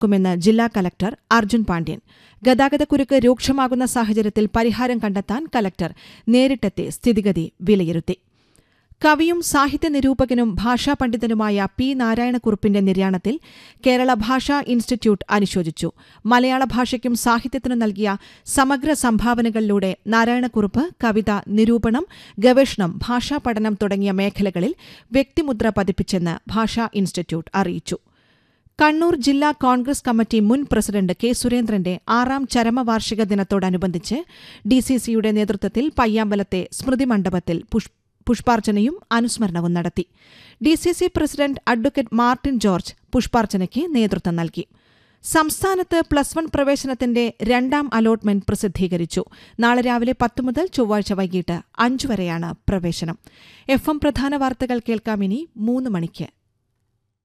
ക്കുമെന്ന് ജില്ലാ കലക്ടർ അർജുൻ പാണ്ഡ്യൻ ഗതാഗതക്കുരുക്ക് രൂക്ഷമാകുന്ന സാഹചര്യത്തിൽ പരിഹാരം കണ്ടെത്താൻ കലക്ടർ നേരിട്ടെത്തി സ്ഥിതിഗതി വിലയിരുത്തി കവിയും സാഹിത്യ നിരൂപകനും ഭാഷാ പണ്ഡിതനുമായ പി നാരായണക്കുറുപ്പിന്റെ നിര്യാണത്തിൽ കേരള ഭാഷാ ഇൻസ്റ്റിറ്റ്യൂട്ട് അനുശോചിച്ചു മലയാള ഭാഷയ്ക്കും സാഹിത്യത്തിനും നൽകിയ സമഗ്ര സംഭാവനകളിലൂടെ നാരായണക്കുറുപ്പ് കവിത നിരൂപണം ഗവേഷണം ഭാഷാ പഠനം തുടങ്ങിയ മേഖലകളിൽ വ്യക്തിമുദ്ര പതിപ്പിച്ചെന്ന് ഭാഷാ ഇൻസ്റ്റിറ്റ്യൂട്ട് അറിയിച്ചു കണ്ണൂർ ജില്ലാ കോൺഗ്രസ് കമ്മിറ്റി മുൻ പ്രസിഡന്റ് കെ സുരേന്ദ്രന്റെ ആറാം ചരമവാർഷിക ദിനത്തോടനുബന്ധിച്ച് ഡിസിസിയുടെ നേതൃത്വത്തിൽ പയ്യാമ്പലത്തെ സ്മൃതി മണ്ഡപത്തിൽ പുഷ് പുഷ്പാർച്ചനയും അനുസ്മരണവും നടത്തി DCC president advocate Martin George പുഷ്പാർച്ചനയ്ക്ക് നേതൃത്വം നൽകി സംസ്ഥാനത്ത് പ്ലസ് വൺ പ്രവേശനത്തിന്റെ രണ്ടാം അലോട്ട്മെന്റ് പ്രസിദ്ധീകരിച്ചു നാളെ രാവിലെ പത്ത് മുതൽ ചൊവ്വാഴ്ച വൈകിട്ട് അഞ്ചു വരെയാണ് പ്രവേശനം എഫ് എം പ്രധാന വാർത്തകൾ കേൾക്കാം ഇനി മൂന്ന് മണിക്ക്